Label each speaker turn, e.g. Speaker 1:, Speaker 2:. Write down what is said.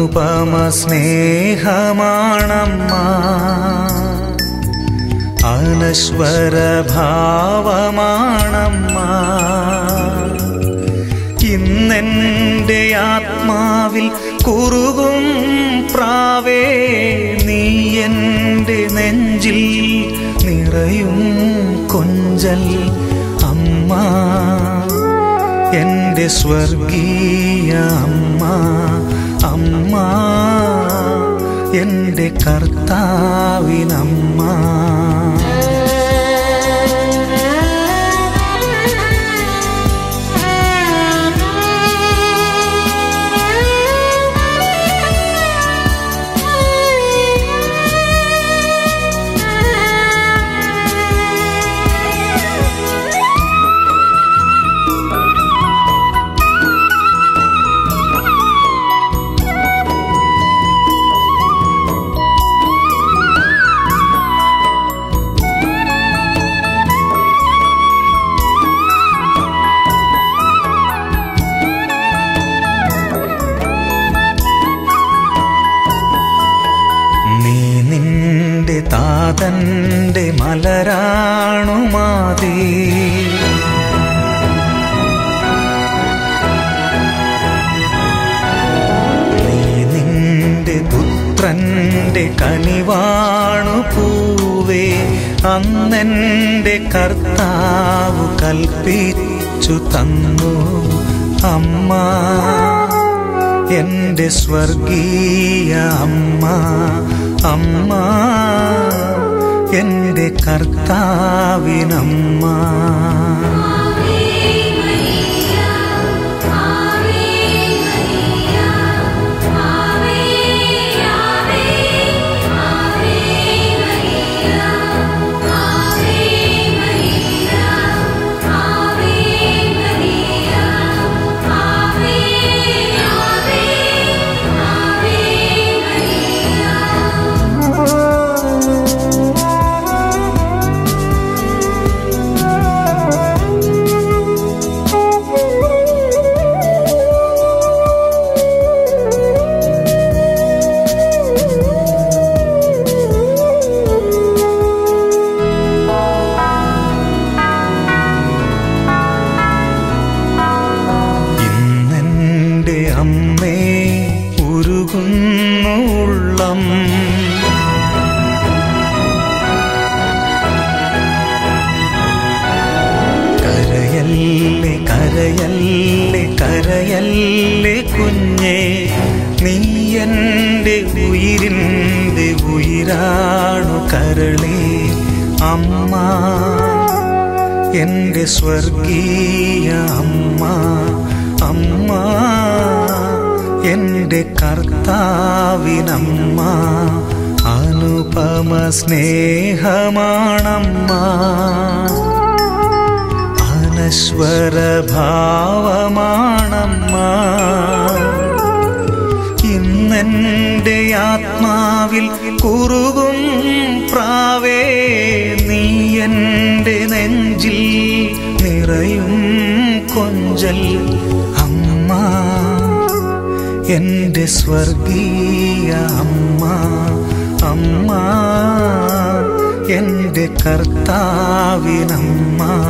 Speaker 1: അനുപമ സ്നേഹമാണമ്മ അനശ്വര ഭാവമാണമ്മ ഇന്നെൻ്റെ ആത്മാവിൽ കുറുകും പ്രാവേ നീ എൻ്റെ നെഞ്ചിൽ നിറയും കൊഞ്ചൽ അമ്മ എൻ്റെ സ്വർഗീയ അമ്മ അമ്മ എൻ്റെ കർത്താവിനമ്മ നീ നിന്റെ താതന്റെ മലരാണു മാതേ നീ നിന്റെ പുത്രന്റെ കനിവാണു പൂവേ അന്നെന്റെ കർത്താവ് കൽപ്പിച്ചു തന്നു അമ്മ എന്റെ സ്വർഗീയ അമ്മ അമ്മ എന്റെ കർത്താവിനമ്മ ഇന്നെന്റെ അമ്മേ ഉരുകുന്നു ഉള്ളം കരയല്ലേ കരയല്ലേ കരയല്ലേ കുഞ്ഞേ നീ എൻ്റെ ഉയിരിൻ്റെ ഉയിരാണു കരളേ അമ്മ എൻ്റെ സ്വർഗീയ അമ്മ അമ്മ എൻ്റെ കർത്താവിനമ്മ അനുപമ സ്നേഹമാണമ്മ അനശ്വര ഭാവമാണമ്മ ഇന്നെൻ്റെ ആത്മാവിൽ കുറുകും പ്രാവേ നീ എൻ്റെ നെഞ്ചിൽ നിറയും കൊഞ്ചൽ അമ്മ എൻ്റെ സ്വർഗീയ അമ്മ അമ്മ എൻ്റെ കർത്താവിനമ്മ